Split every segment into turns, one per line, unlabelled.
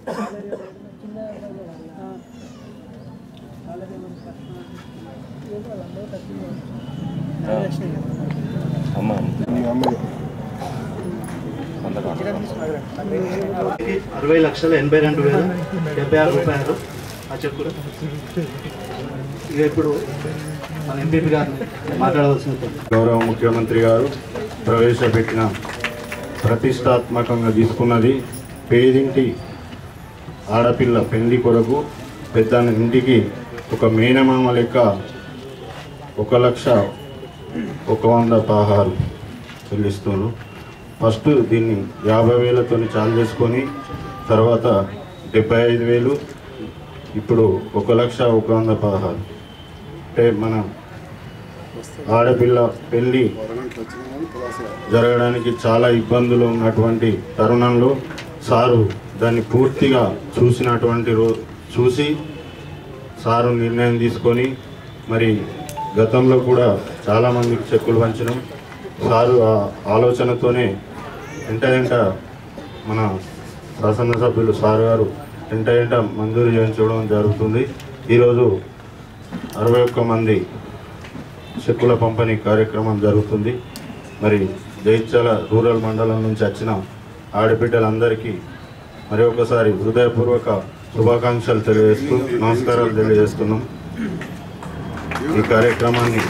అమ్మ
అరవై లక్షల ఎనభై రెండు వేల డెబ్బై ఆరు రూపాయలు ఆ చెక్కులు ఇక ఇప్పుడు మన ఎంపీపీ గారిని మాట్లాడవలసింది
గౌరవ ముఖ్యమంత్రి గారు ప్రవేశపెట్టిన ప్రతిష్టాత్మకంగా తీసుకున్నది పేదింటి ఆడపిల్ల పెళ్లి కొరకు పెద్ద ఇంటికి ఒక మేనమామ లెక్క ఒక లక్ష ఒక వంద పదహారు చెల్లిస్తున్నారు ఫస్ట్ దీన్ని యాభై వేలతో చాలు చేసుకొని తర్వాత డెబ్బై ఐదు వేలు ఇప్పుడు ఒక లక్ష ఒక వంద పదహారు అంటే మన ఆడపిల్ల పెళ్ళి జరగడానికి చాలా ఇబ్బందులు ఉన్నటువంటి తరుణంలో సారు దాన్ని పూర్తిగా చూసినటువంటి రో చూసి సారు నిర్ణయం తీసుకొని మరి గతంలో కూడా చాలామందికి చెక్కులు పంచడం సారు ఆ ఆలోచనతోనే వెంట వెంట మన శాసనసభ్యులు సార్ గారు వెంట వెంట మంజూరు చేయించడం జరుగుతుంది ఈరోజు అరవై ఒక్క మంది చెక్కుల పంపిణీ కార్యక్రమం జరుగుతుంది మరి జైత్యాల రూరల్ మండలం నుంచి వచ్చిన ఆడబిడ్డలందరికీ మరి ఒకసారి హృదయపూర్వక శుభాకాంక్షలు తెలియజేస్తూ నమస్కారాలు తెలియజేస్తున్నాం ఈ కార్యక్రమాన్ని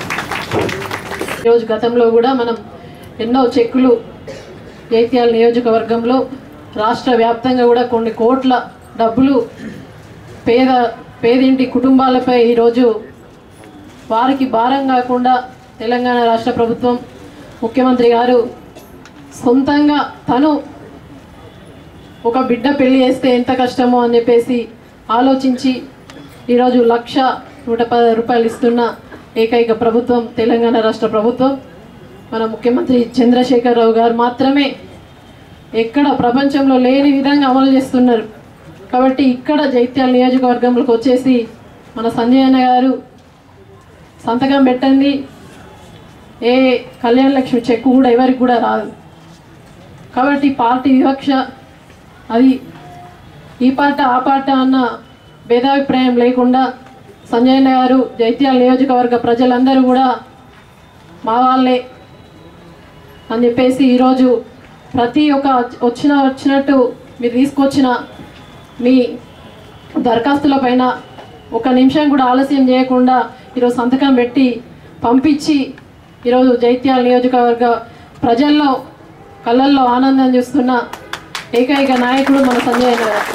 ఈరోజు గతంలో కూడా మనం ఎన్నో చెక్కులు జైత్యాల నియోజకవర్గంలో రాష్ట్ర వ్యాప్తంగా కూడా కొన్ని కోట్ల డబ్బులు పేద పేదింటి కుటుంబాలపై ఈరోజు వారికి భారం కాకుండా తెలంగాణ రాష్ట్ర ప్రభుత్వం ముఖ్యమంత్రి గారు సొంతంగా తను ఒక బిడ్డ పెళ్లి చేస్తే ఎంత కష్టమో అని చెప్పేసి ఆలోచించి ఈరోజు లక్ష నూట పది రూపాయలు ఇస్తున్న ఏకైక ప్రభుత్వం తెలంగాణ రాష్ట్ర ప్రభుత్వం మన ముఖ్యమంత్రి చంద్రశేఖరరావు గారు మాత్రమే ఎక్కడ ప్రపంచంలో లేని విధంగా అమలు చేస్తున్నారు కాబట్టి ఇక్కడ జైత్యాల నియోజకవర్గంలోకి వచ్చేసి మన సంజయ్ అన్న గారు సంతకం పెట్టండి ఏ కళ్యాణ లక్ష్మి చెక్కు కూడా ఎవరికి కూడా రాదు కాబట్టి పార్టీ వివక్ష అది ఈ పార్ట ఆ పార్ట అన్న భేదాభిప్రాయం లేకుండా సంజయ్ అన్న గారు జైత్యాల నియోజకవర్గ ప్రజలందరూ కూడా మా వాళ్ళే అని చెప్పేసి ఈరోజు ప్రతి ఒక్క వచ్చిన వచ్చినట్టు మీరు తీసుకొచ్చిన మీ దరఖాస్తుల పైన ఒక నిమిషం కూడా ఆలస్యం చేయకుండా ఈరోజు సంతకం పెట్టి పంపించి ఈరోజు జైత్యాల నియోజకవర్గ ప్రజల్లో కళ్ళల్లో ఆనందం చూస్తున్న ఏకైక నాయకుడు మన సంజయ్ అన్న గారు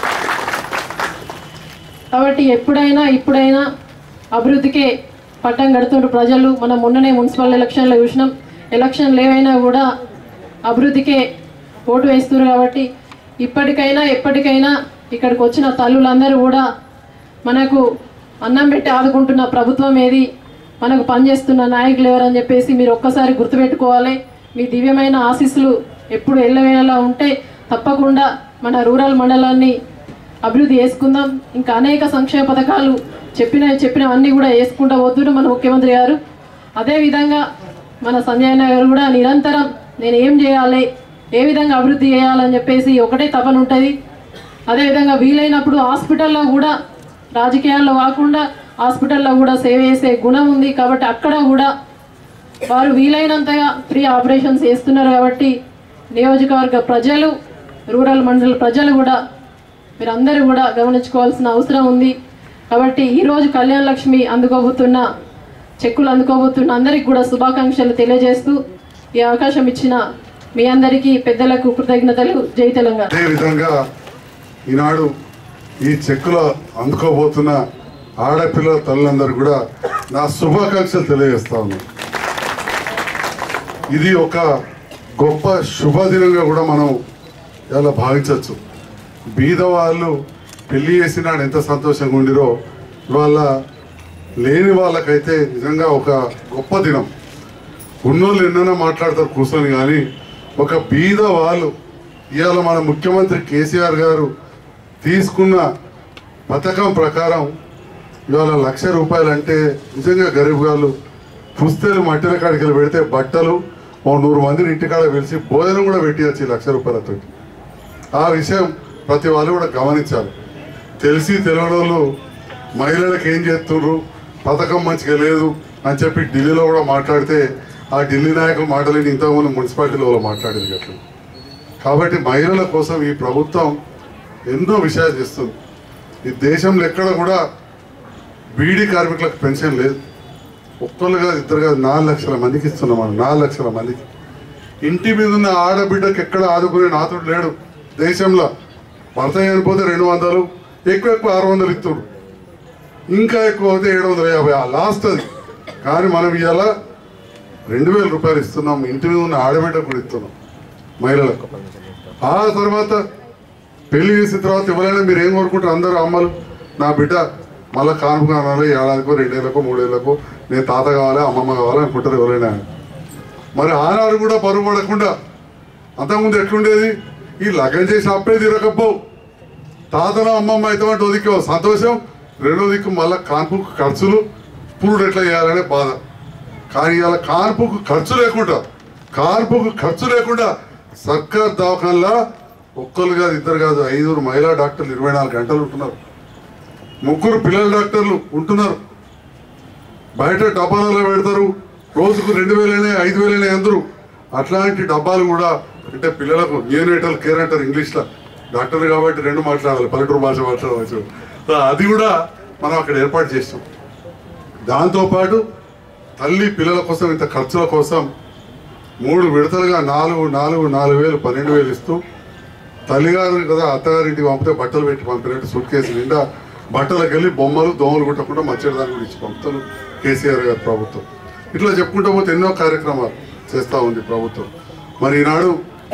కాబట్టి ఎప్పుడైనా ఇప్పుడైనా అభివృద్ధికే పట్టం కడుతుండ్రు ప్రజలు మనం మొన్ననే మున్సిపల్ ఎలక్షన్లో చూసినాం ఎలక్షన్లు ఏవైనా కూడా అభివృద్ధికే ఓటు వేస్తున్నారు కాబట్టి ఇప్పటికైనా ఎప్పటికైనా ఇక్కడికి వచ్చిన తల్లులందరూ కూడా మనకు అన్నం పెట్టి ఆదుకుంటున్న ప్రభుత్వం ఏది మనకు పనిచేస్తున్న నాయకులు ఎవరని చెప్పేసి మీరు ఒక్కసారి గుర్తుపెట్టుకోవాలి మీ దివ్యమైన ఆశీస్సులు ఎప్పుడు ఎల్లవేళలా ఉంటే తప్పకుండా మన రూరల్ మండలాన్ని అభివృద్ధి చేసుకుందాం ఇంకా అనేక సంక్షేమ పథకాలు చెప్పిన చెప్పినవన్నీ కూడా వేసుకుంటూ పోతుండ్రు మన ముఖ్యమంత్రి గారు అదేవిధంగా మన సంజయ్ అన్న గారు కూడా నిరంతరం నేను ఏం చేయాలి ఏ విధంగా అభివృద్ధి చేయాలని చెప్పేసి ఒకటే తపన ఉంటుంది అదేవిధంగా వీలైనప్పుడు హాస్పిటల్లో కూడా రాజకీయాల్లో కాకుండా హాస్పిటల్లో కూడా సేవ చేసే గుణం ఉంది కాబట్టి అక్కడ కూడా వారు వీలైనంతగా ఫ్రీ ఆపరేషన్స్ చేస్తున్నారు కాబట్టి నియోజకవర్గ ప్రజలు రూరల్ మండల ప్రజలు కూడా మీరందరూ కూడా గమనించుకోవాల్సిన అవసరం ఉంది కాబట్టి ఈరోజు కళ్యాణ లక్ష్మి అందుకోబోతున్న చెక్కులు అందుకోబోతున్న అందరికి కూడా శుభాకాంక్షలు తెలియజేస్తూ ఈ అవకాశం ఇచ్చిన మీ అందరికీ పెద్దలకు కృతజ్ఞతలు జై తెలంగాణ
అదేవిధంగా ఈనాడు ఈ చెక్కుల అందుకోబోతున్న ఆడపిల్లల తల్లులందరూ కూడా నా శుభాకాంక్షలు తెలియజేస్తా ఉన్నాను ఇది ఒక గొప్ప శుభదినంగా కూడా మనం ఇలా భావించవచ్చు బీద వాళ్ళు పెళ్లి చేసినాడు ఎంత సంతోషంగా ఉండిరో ఇవాళ లేని వాళ్ళకైతే నిజంగా ఒక గొప్ప దినం ఉన్నోళ్ళు ఎన్నైనా మాట్లాడతారు కూర్చొని కానీ ఒక బీద వాళ్ళు ఇవాళ మన ముఖ్యమంత్రి కేసీఆర్ గారు తీసుకున్న పథకం ప్రకారం ఇవాళ లక్ష రూపాయలు అంటే నిజంగా గరీబ్ వాళ్ళు పుస్తలు మట్టిన కాడికి వెళ్ళి పెడితే బట్టలు ఓ నూరు మందిని ఇంటికాడ పిలిచి భోజనం కూడా పెట్టియచ్చు ఈ లక్ష రూపాయలతో ఆ విషయం ప్రతి వాళ్ళు కూడా గమనించాలి తెలిసి తెలియని వాళ్ళు మహిళలకు ఏం చేస్తున్నారు పథకం మంచిగా లేదు అని చెప్పి ఢిల్లీలో కూడా మాట్లాడితే ఆ ఢిల్లీ నాయకులు మాటలేని ఇంతకుముందు మున్సిపాలిటీలో వాళ్ళు మాట్లాడేది గట్ల కాబట్టి మహిళల కోసం ఈ ప్రభుత్వం ఎన్నో విషయాలు చేస్తుంది ఈ దేశంలో ఎక్కడ కూడా బీడీ కార్మికులకు పెన్షన్ లేదు ఒక్కళ్ళు కాదు ఇద్దరు కాదు నాలుగు లక్షల మందికి ఇస్తున్నాం మనం నాలుగు లక్షల మందికి ఇంటి మీద ఉన్న ఆడబిడ్డకి ఎక్కడ ఆదుకునే నాతుడు లేడు దేశంలో భర్త చనిపోతే రెండు వందలు ఎక్కువ ఎక్కువ ఆరు వందలు ఇస్తున్నారు ఇంకా ఎక్కువ అయితే ఏడు వందల యాభై ఆ లాస్ట్ అది కానీ మనం ఇవాళ రెండు వేల రూపాయలు ఇస్తున్నాం ఇంటి మీద ఉన్న ఆడబిడ్డకు కూడా ఇస్తున్నాం మహిళలకు ఆ తర్వాత పెళ్లి చేసిన తర్వాత ఎవరైనా మీరు ఏం కోరుకుంటారు అందరూ అమ్మలు నా బిడ్డ మళ్ళీ కానుక కావాలి ఏడాదికో రెండేళ్ళకో మూడేళ్ళకో నేను తాత కావాలి అమ్మమ్మ కావాలి అనుకుంటారు ఎవరైనా మరి ఆనాడు కూడా పరుగు పడకుండా అంతకుముందు ఎట్లుండేది ఈ లగ్నం చేసి అప్పే తీరకపోవు తాతను అమ్మమ్మ అయితే అంటే దిక్కు సంతోషం రెండో దిక్కు మళ్ళీ కాన్పుకు ఖర్చులు పురుడు ఎట్లా చేయాలనే బాధ కానీ ఇలా కాన్పుకు ఖర్చు లేకుండా కాన్పుకు ఖర్చు లేకుండా సర్కార్ దవాఖానలా ఒక్కరు కాదు ఇద్దరు కాదు ఐదుగురు మహిళా డాక్టర్లు ఇరవై నాలుగు గంటలు ఉంటున్నారు ముగ్గురు పిల్లల డాక్టర్లు ఉంటున్నారు బయట డబ్బాలలో పెడతారు రోజుకు రెండు వేలైనా ఐదు వేలైనా అందరూ అట్లాంటి డబ్బాలు కూడా అంటే పిల్లలకు న్యూనేటల్ కేర్ అంటారు ఇంగ్లీష్లో డాక్టర్ కాబట్టి రెండు మాట్లాడాలి పల్లెటూరు భాష మాట్లాడవచ్చు సో అది కూడా మనం అక్కడ ఏర్పాటు చేస్తాం దాంతోపాటు తల్లి పిల్లల కోసం ఇంత ఖర్చుల కోసం మూడు విడతలుగా నాలుగు నాలుగు నాలుగు వేలు పన్నెండు వేలు ఇస్తూ తల్లిగారు కదా అత్తగారింటికి పంపితే బట్టలు పెట్టి పంపినట్టు సూట్ కేసు నిండా బట్టలకు వెళ్ళి బొమ్మలు దోమలు కుట్టకుండా మచ్చడి దాని గురించి పంపుతారు కేసీఆర్ గారి ప్రభుత్వం ఇట్లా చెప్పుకుంటూ పోతే ఎన్నో కార్యక్రమాలు చేస్తూ ఉంది ప్రభుత్వం మరి ఈనాడు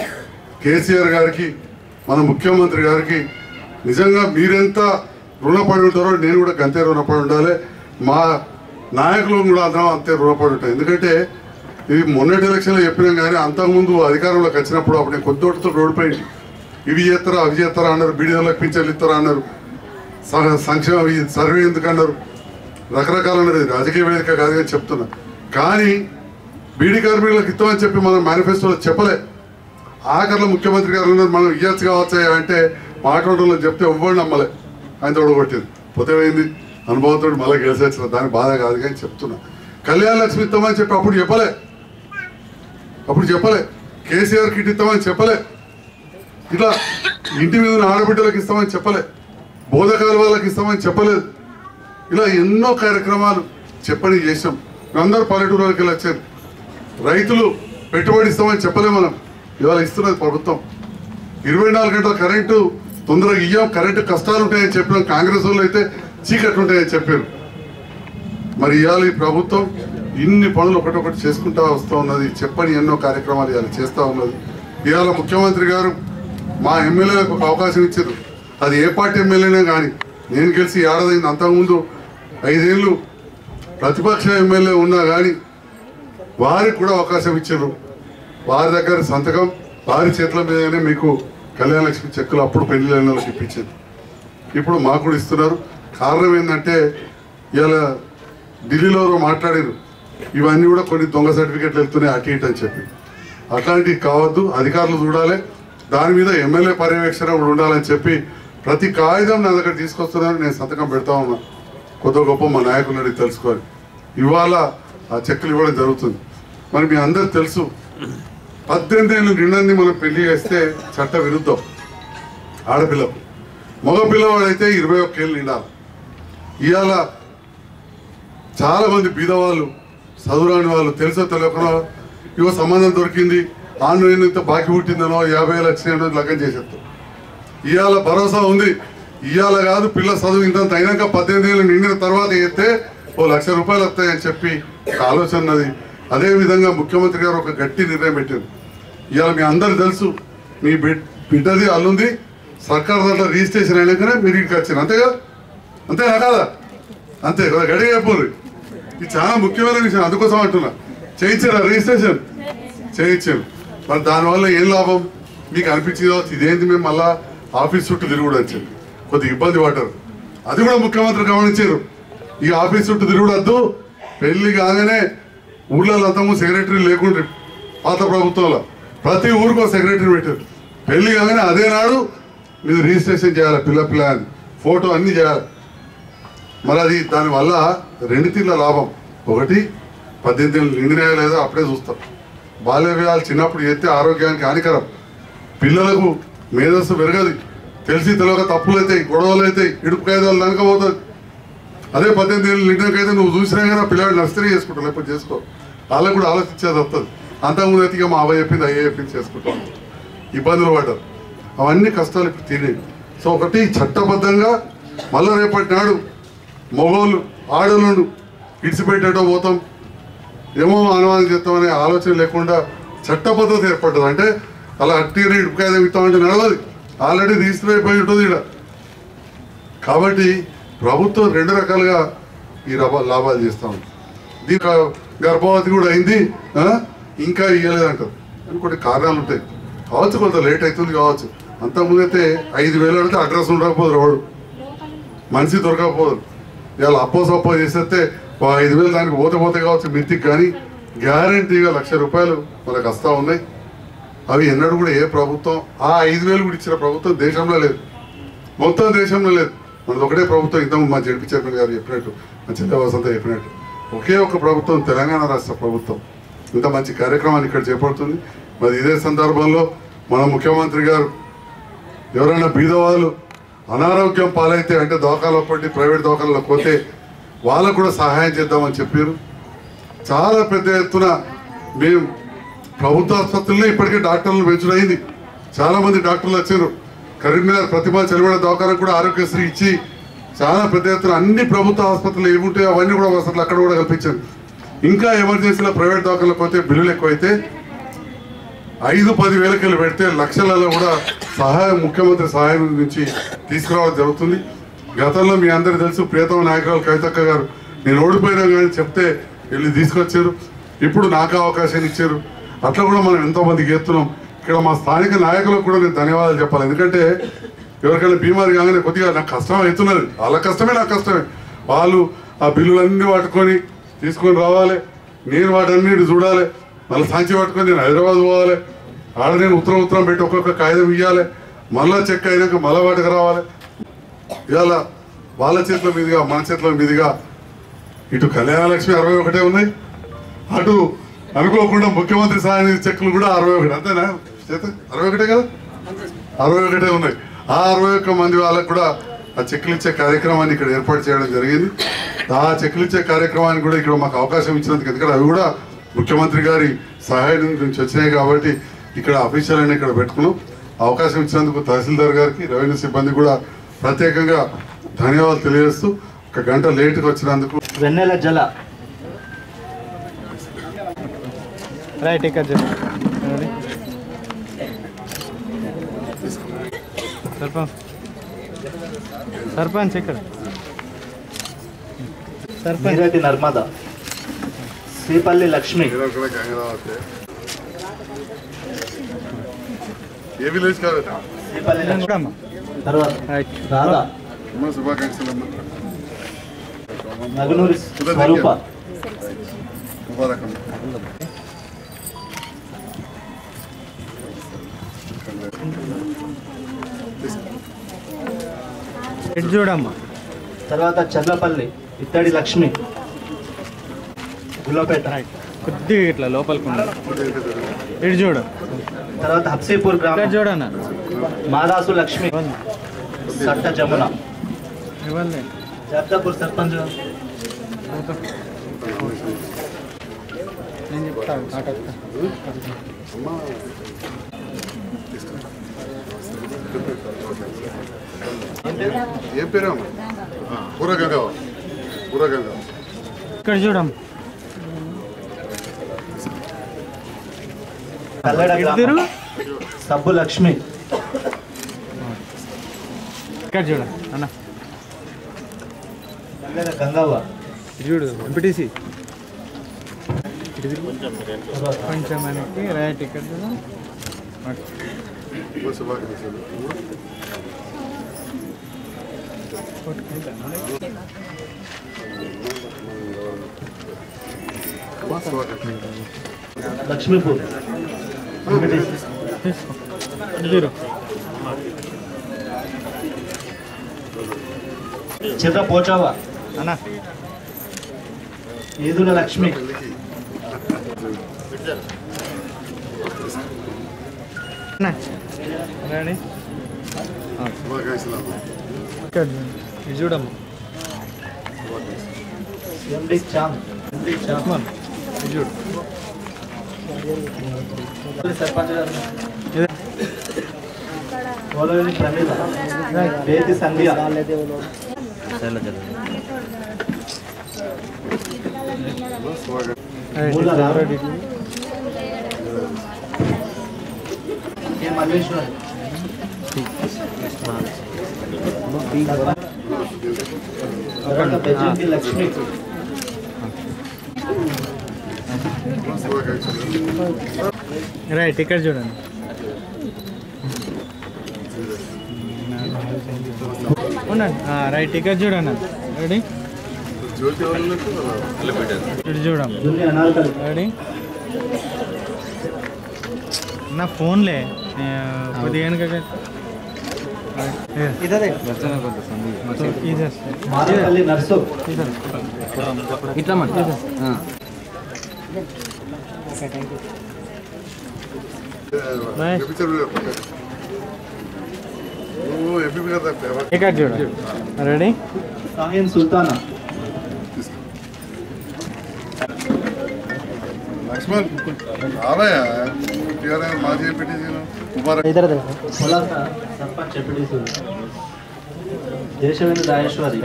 కేసీఆర్ గారికి మన ముఖ్యమంత్రి గారికి నిజంగా మీరెంత రుణపడి ఉంటారో నేను కూడా గంతే రుణపడి ఉండాలి మా నాయకులు కూడా అందరం అంతే రుణపడి ఉంటాం ఎందుకంటే ఇది మొన్నటి ఎలక్షన్లో చెప్పినాం కానీ అంతకుముందు అధికారంలోకి వచ్చినప్పుడు అప్పుడు నేను కొద్దితో రోడ్డుపోయింది ఇవి చేస్తారా అవి చేస్తారా అన్నారు బీడీలకు పింఛన్లు ఇస్తారా అన్నారు స- సంక్షేమ ఈ సర్వే ఎందుకు అన్నారు రకరకాల అన్నారు ఇది రాజకీయ వేదిక కాదు అని చెప్తున్నా కానీ బీడీ కార్మికులకు ఇస్తామని చెప్పి మనం మేనిఫెస్టోలో చెప్పలే ఆఖరిలో ముఖ్యమంత్రి గారు ఉన్నారు మనం ఇయ్యచ్చు కావచ్చా అంటే మాట్లాడడంలో చెప్తే ఎవ్వరు నమ్మలే ఆయన తోడగొట్టింది పోతే పోయింది అనుభవంతో మళ్ళీ గెలిచి వచ్చిన దాని బాధ కాదు కానీ చెప్తున్నా కళ్యాణ లక్ష్మి ఇస్తామని చెప్పి అప్పుడు చెప్పలే అప్పుడు చెప్పలే కేసీఆర్ కిట్ ఇస్తామని చెప్పలే ఇట్లా ఇంటి మీద ఉన్న ఆడబిడ్డలకు ఇస్తామని చెప్పలే బోధకాల వాళ్ళకి ఇస్తామని చెప్పలేదు ఇలా ఎన్నో కార్యక్రమాలు చెప్పని చేసాం అందరూ పల్లెటూరులోకి వెళ్ళి వచ్చారు రైతులు పెట్టుబడి ఇస్తామని చెప్పలే మనం ఇవాళ ఇస్తున్నది ప్రభుత్వం ఇరవై నాలుగు గంటల కరెంటు తొందరగా ఇయ్యం కరెంటు కష్టాలు ఉంటాయని చెప్పినాం కాంగ్రెస్ వాళ్ళు అయితే చీకట్లు ఉంటాయని చెప్పారు మరి ఇవాళ ఈ ప్రభుత్వం ఇన్ని పనులు ఒకటొకటి చేసుకుంటా వస్తూ ఉన్నది చెప్పని ఎన్నో కార్యక్రమాలు ఇవాళ చేస్తూ ఉన్నది ఇవాళ ముఖ్యమంత్రి గారు మా ఎమ్మెల్యేలకు ఒక అవకాశం ఇచ్చారు అది ఏ పార్టీ ఎమ్మెల్యేనే కానీ నేను గెలిచి ఏడాదైంది అంతకుముందు ఐదేళ్ళు ప్రతిపక్ష ఎమ్మెల్యే ఉన్నా కానీ వారికి కూడా అవకాశం ఇచ్చారు వారి దగ్గర సంతకం వారి చేతుల మీదనే మీకు కళ్యాణ లక్ష్మి చెక్కులు అప్పుడు పెళ్లి వాళ్ళకి ఇప్పించారు ఇప్పుడు మాకు కూడా ఇస్తున్నారు కారణం ఏంటంటే ఇలా ఢిల్లీలో ఎవరో మాట్లాడారు ఇవన్నీ కూడా కొన్ని దొంగ సర్టిఫికెట్లు వెళ్తున్నాయి అటు ఇటు అని చెప్పి అట్లాంటివి కావద్దు అధికారులు చూడాలి దాని మీద ఎమ్మెల్యే పర్యవేక్షణ కూడా ఉండాలని చెప్పి ప్రతి కాగితం నా దగ్గర తీసుకొస్తున్నాను నేను సంతకం పెడతా ఉన్నా కొత్త గొప్ప మా నాయకులు అడిగి తెలుసుకోవాలి ఇవాళ ఆ చెక్కులు ఇవ్వడం జరుగుతుంది మరి మీ అందరు తెలుసు పద్దెనిమిది ఏళ్ళు నిండాన్ని మనం పెళ్లి చేస్తే చట్ట విరుద్ధం ఆడపిల్లకు మగ పిల్లవాడైతే ఇరవై ఒక్క ఏళ్ళు నిండాలి ఇవాళ చాలా మంది బీదవాళ్ళు చదువురాని వాళ్ళు తెలుసో తెలియకనో ఇవో సంబంధం దొరికింది ఆను ఇంత బాకీ పుట్టిందనో యాభై వేలు వచ్చినాయనో లగ్గం చేసేస్తాం ఇవాళ భరోసా ఉంది ఇవాళ కాదు పిల్ల చదువు ఇంత అయినాక పద్దెనిమిది ఏళ్ళు నిండిన తర్వాత అయితే ఓ లక్ష రూపాయలు వస్తాయని చెప్పి ఒక ఆలోచన ఉన్నది అదే విధంగా ముఖ్యమంత్రి గారు ఒక గట్టి నిర్ణయం పెట్టారు ఇవాళ మీ అందరు తెలుసు మీ బిడ్ బిడ్డది అల్లుంది సర్కార్ దాంట్లో రిజిస్ట్రేషన్ అయినాకనే మీరు ఇంటికి వచ్చారు అంతేగా అంతేనా కాదా అంతే కదా గడిగా చెప్పండి ఇది చాలా ముఖ్యమైన విషయం అందుకోసం అంటున్నా చేయించారా రిజిస్ట్రేషన్ చేయించారు మరి దానివల్ల ఏం లాభం మీకు అనిపించిందో ఇదేంటి మేము మళ్ళా ఆఫీస్ చుట్టూ తిరుగుడు అని చెప్పి కొద్దిగా ఇబ్బంది పడ్డారు అది కూడా ముఖ్యమంత్రి గమనించారు ఈ ఆఫీస్ చుట్టూ తిరుగుడద్దు పెళ్లి కాగానే ఊర్లలో అంతము సెక్రటరీ లేకుండా పాత ప్రభుత్వంలో ప్రతి ఊరికో సెక్రటరీ పెట్టారు పెళ్లి కాగానే అదే నాడు మీరు రిజిస్ట్రేషన్ చేయాలి పిల్ల పిల్ల అని ఫోటో అన్నీ చేయాలి మరి అది దానివల్ల రెండు తీర్ల లాభం ఒకటి పద్దెనిమిది ఏళ్ళు నిండినాయో లేదో అప్పుడే చూస్తాం బాల్య వివాహాలు చిన్నప్పుడు చేస్తే ఆరోగ్యానికి హానికరం పిల్లలకు మేధస్సు పెరగదు తెలిసి తెలియక తప్పులు అవుతాయి గొడవలు అవుతాయి ఇడుపు ఖైదాలు వెనకపోతుంది అదే పద్దెనిమిది ఏళ్ళు నిండినకైతే నువ్వు చూసినా కానీ పిల్లలు నర్సరీ చేసుకుంటావు లేకపోతే చేసుకో వాళ్ళకు కూడా ఆలోచించేది వస్తుంది అంతకుముందు అయితే ఇక మా అవ్వ చెప్పింది అయ్యే చెప్పింది చేసుకుంటాం ఇబ్బందులు పడ్డారు అవన్నీ కష్టాలు ఇప్పుడు తినేవి సో ఒకటి చట్టబద్ధంగా మళ్ళీ రేపటి నాడు మగోళ్ళు ఆడోళ్ళు ఇడిచిపెట్టేటో పోతాం ఏమో అనుమానం చేస్తామనే ఆలోచన లేకుండా చట్టబద్ధత ఏర్పడ్డది అంటే అలా అట్టి ఇటుకాయదం ఇస్తామంటే నడవదు ఆల్రెడీ రిజిస్టర్ అయిపోయి ఉంటుంది ఇక్కడ కాబట్టి ప్రభుత్వం రెండు రకాలుగా ఈ రబ లాభాలు చేస్తా ఉంది దీనికి గర్భవతి కూడా అయింది ఆ? ఇంకా ఇవ్వలేదంటారు అని కొన్ని కారణాలు ఉంటాయి కావచ్చు కొంత లేట్ అవుతుంది కావచ్చు అంతకుముందు అయితే ఐదు వేలు అడిగితే అడ్రస్ ఉండకపోదు రోడ్డు మనిషి దొరకకపోదు ఇవాళ అప్పో సప్పో చేసేస్తే ఓ ఐదు వేలు దానికి పోతే పోతే కావచ్చు మిత్తికి కానీ గ్యారంటీగా లక్ష రూపాయలు మనకు వస్తూ ఉన్నాయి అవి ఎన్నడూ కూడా ఏ ప్రభుత్వం ఆ ఐదు వేలు కూడా ఇచ్చిన ప్రభుత్వం దేశంలో లేదు మొత్తం దేశంలో లేదు మనది ఒకటే ప్రభుత్వం ఇంతకు మా జడ్పీ చైర్మన్ గారు చెప్పినట్టు మా చిన్న వసంత చెప్పినట్టు ఒకే ఒక ప్రభుత్వం తెలంగాణ రాష్ట్ర ప్రభుత్వం ఇంత మంచి కార్యక్రమాన్ని ఇక్కడ చేపడుతుంది మరి ఇదే సందర్భంలో మన ముఖ్యమంత్రి గారు ఎవరైనా బీదవాళ్ళు అనారోగ్యం పాలైతే అంటే దవాఖాలో పడి ప్రైవేట్ దవాఖాలలో పోతే వాళ్ళకు కూడా సహాయం చేద్దామని చెప్పారు చాలా పెద్ద ఎత్తున మేము ప్రభుత్వ ఆసుపత్రుల్లో ఇప్పటికే డాక్టర్లు పెంచుడైంది చాలా మంది డాక్టర్లు వచ్చారు కరీంనగర్ ప్రతిభా చెలవడ దవాఖానకు కూడా ఆరోగ్యశ్రీ ఇచ్చి చాలా పెద్ద ఎత్తున అన్ని ప్రభుత్వ ఆసుపత్రులు ఏముంటాయో అవన్నీ కూడా వసతులు అక్కడ కూడా కల్పించారు ఇంకా ఎమర్జెన్సీలో ప్రైవేట్ దవాఖానలకు పోతే బిల్లులు ఎక్కువైతే ఐదు పది వేలకెళ్ళి పెడితే లక్షలలో కూడా సహాయం ముఖ్యమంత్రి సహాయం నుంచి తీసుకురావడం జరుగుతుంది గతంలో మీ అందరికీ తెలుసు ప్రియతమ నాయకురాలు కవితక్క గారు నేను ఓడిపోయినా కానీ చెప్తే వెళ్ళి తీసుకొచ్చారు ఇప్పుడు నాకు అవకాశాన్ని ఇచ్చారు అట్లా కూడా మనం ఎంతో మందికి ఎత్తున్నాం ఇక్కడ మా స్థానిక నాయకులకు కూడా నేను ధన్యవాదాలు చెప్పాలి ఎందుకంటే ఎవరికైనా బీమారి కాగానే కొద్దిగా నాకు కష్టం అవుతున్నది వాళ్ళ కష్టమే నాకు కష్టమే వాళ్ళు ఆ బిల్లులన్నీ పట్టుకొని తీసుకొని రావాలి నేను వాటన్నిటి చూడాలి మళ్ళీ సంచి పట్టుకొని నేను హైదరాబాద్ పోవాలి ఆడ నేను ఉత్తరం ఉత్తరం పెట్టి ఒక్కొక్క కాగితం ఇవ్వాలి మళ్ళా చెక్ అయినాక మళ్ళా వాటికి రావాలి ఇవాళ వాళ్ళ చేతుల మీదుగా మన చేతుల మీదుగా ఇటు కళ్యాణలక్ష్మి అరవై ఒకటే ఉన్నాయి అటు అనుకోకుండా ముఖ్యమంత్రి సహాయ నిధి చెక్కులు కూడా అరవై ఒకటి అంతేనా చేత అరవై ఒకటే కదా అరవై ఒకటే ఉన్నాయి ఆ అరవై ఒక్క మంది వాళ్ళకు కూడా ఆ చెక్కులు ఇచ్చే కార్యక్రమాన్ని ఇక్కడ ఏర్పాటు చేయడం జరిగింది ఆ చెక్కులు ఇచ్చే కార్యక్రమానికి కూడా ఇక్కడ మాకు అవకాశం ఇచ్చినందుకు ఎందుకంటే అవి కూడా ముఖ్యమంత్రి గారి సహాయం నుంచి వచ్చినాయి కాబట్టి ఇక్కడ అఫీషియల్ అని ఇక్కడ పెట్టుకున్నాం అవకాశం ఇచ్చినందుకు తహసీల్దార్ గారికి రెవెన్యూ సిబ్బంది కూడా ప్రత్యేకంగా ధన్యవాదాలు తెలియజేస్తూ ఒక గంట లేట్గా వచ్చినందుకు
వెన్నెల జల
రైట్ ఇక్కడ చెప్పు సర్పంచ్ సర్పంచ్ ఇక్కడ సర్పంచ్
మీరేటి నర్మద శ్రీపల్లి లక్ష్మి
ఏ విలేజ్ కాదు
శ్రీపల్లి లక్ష్మి
చూడమ్మా
తర్వాత
రైట్
రాధా
అమ్మ శుభాకాంక్షలు అమ్మ
నగునూరి స్వరూప
ముబారక్ అమ్మ
ఇటు చూడమ్మా
తర్వాత చర్లపల్లి ఇత్తడి లక్ష్మి గుల్లపేట
కొద్దిగా ఇట్లా లోపలికి ఉండాలి ఇటు చూడు
తర్వాత హబ్సీపూర్
ఇక్కడ
గ్రామం
చూడన్న
మాదాసు లక్ష్మి సట్ట జమున
ఇవ్వండి
జబ్దాపూర్ సర్పంచ్
నేను చెప్తాను ఆటోస్తా
ఏం పేరు అమ్మ పూరగంగా పూరగంగా
ఇక్కడ చూడమ్మా
కల్లెడ
ఇద్దరు
గ్రామం సబ్బు లక్ష్మి
ఇక్కడ చూడ అన్న
కల్లెడ గంగవ్వ
ఇటు చూడు ఎంపీటీసీ
తర్వాత
కొంచెం మనకి రైట్ ఇక్కడ చూడు అటు.
అమ్మ శుభాకాంక్షలు అమ్మ శుభాకాంక్షలు
లక్ష్మీపూర్
తీసుకో ఇటు చూడు
చిత్ర పోచావా
అన్న
ఏదుల లక్ష్మి
రెడీ
శుభాకాంక్షలు
ఇది చూడమ్మా
ఎండి చామ్ ఎండి చామ్
ఇది చూడు
సర్పంచ్ గారు పోలవేలి ప్రమీల బేతి సంధ్య మూల రారెడ్డి ఏ మల్లేశ్వర్ తర్వాత బెజ్జంకి లక్ష్మి
శుభాకాంక్షలు
రైట్ ఇక్కడ చూడండి ఉండండి రైట్ ఇక్కడ చూడండి రెడీ
జ్యోతి వాళ్ళకు
ఇటు చూడమ్మ
దున్ని అనార్కలి
రెడీ నా ఫోన్లే కొద్దిగా వెనక ఇదే
మారేపల్లి నర్సు
Nice.
ఎపిచర్ ఓ ఎంపీ గారు తప్ప
ఇక్కడ చూడ రెడీ
సాహిన్ సుల్తానా
లక్ష్మణ్ రావయ్య టీఆర్ఎస్ మాజీ ఎంపీ ముబారక్
పొలాస సర్పంచ్ ఎంపీటీసీ దేశవేంద్ర దాయేశ్వరి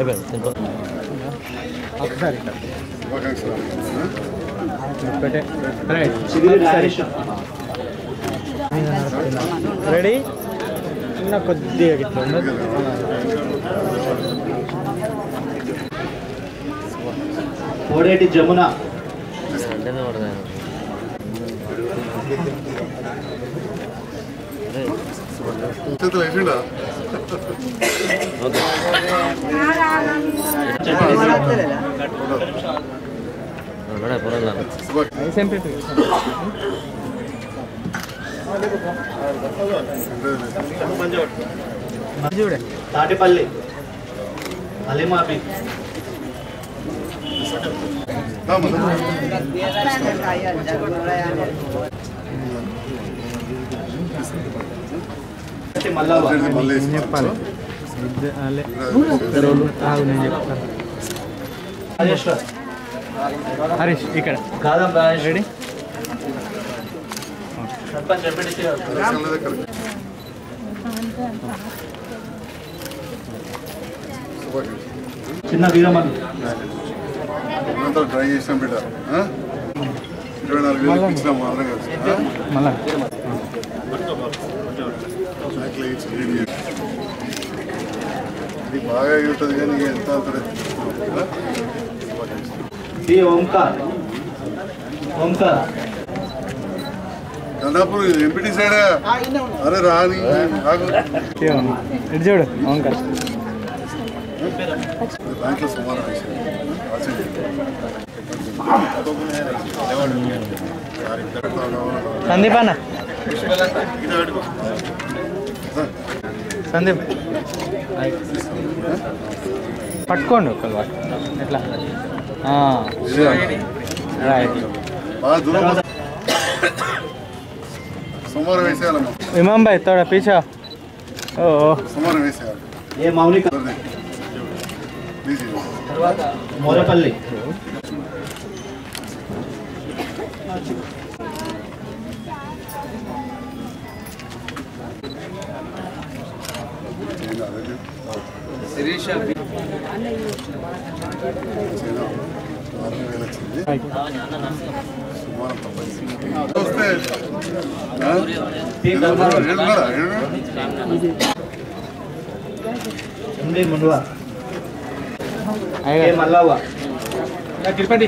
ఒకసారి
శుభాకాంక్షలు
పెట్టే రైట్
చిగిరి రాజేష్
రెడీ చిన్న కొద్దిగా ఇట్లా ఉండదు
కోడేటి జమున
చేతులు వేసిండా
చూడే
తాటిపల్లి అలిమాబి మల్లవ్వ
మళ్ళీ
చెప్పాలి ఇద్ద- అలే. ఆగు, నేను చెప్తాను
రాజేశ్వర్
హరీష్ ఇక్కడ
కాదం రాజేష్
రెడీ
సర్పంచ్ ఎంపీటీసీ చిన్న వీరమల్లు
ట్రై చేసినాం బిడ్డ ఆ? ఇరవై నాలుగు వేలు ఇచ్చినాం మా అందరం కలిసి ఆ?
మళ్ళా
సైకిల్ వేయించి లీడ్ చేసి. ఇది బాగా ఎగురుతుంది కానీ ఇక ఎంత అవుతుంది
బి ఓంకార్ ఓంకార్
గండాపూర్ ఎంపీటీ సైడ్ అరే రాని రాకు
ఇటు చూడు వంక
బ్యాంక్లో సుమారు
సందీప్ అన్న సందీప్ పట్టుకోండి ఒకళ్ళు పట్టుకోండి. ఎట్లా రైట్
బాగా దూరం సుమారు వేసేయాలమ్మా
ఇమాం భాయ్ తోడా పీछा ఓ ఓ.
సుమారు వేసేయాలి
ఏ మౌనిక
ప్లీజ్
తర్వాత మోరపల్లి
ఆరు వేలు వచ్చింది సుమారు అంత పైసలు. వస్తే ఆ?
పి
ఏడు
ధర్మారావు
ఉన్నారా? ఏడు?
ఎండి ముందువా ఏ
అయ్యా
మల్లవ్వ
తిరుపతి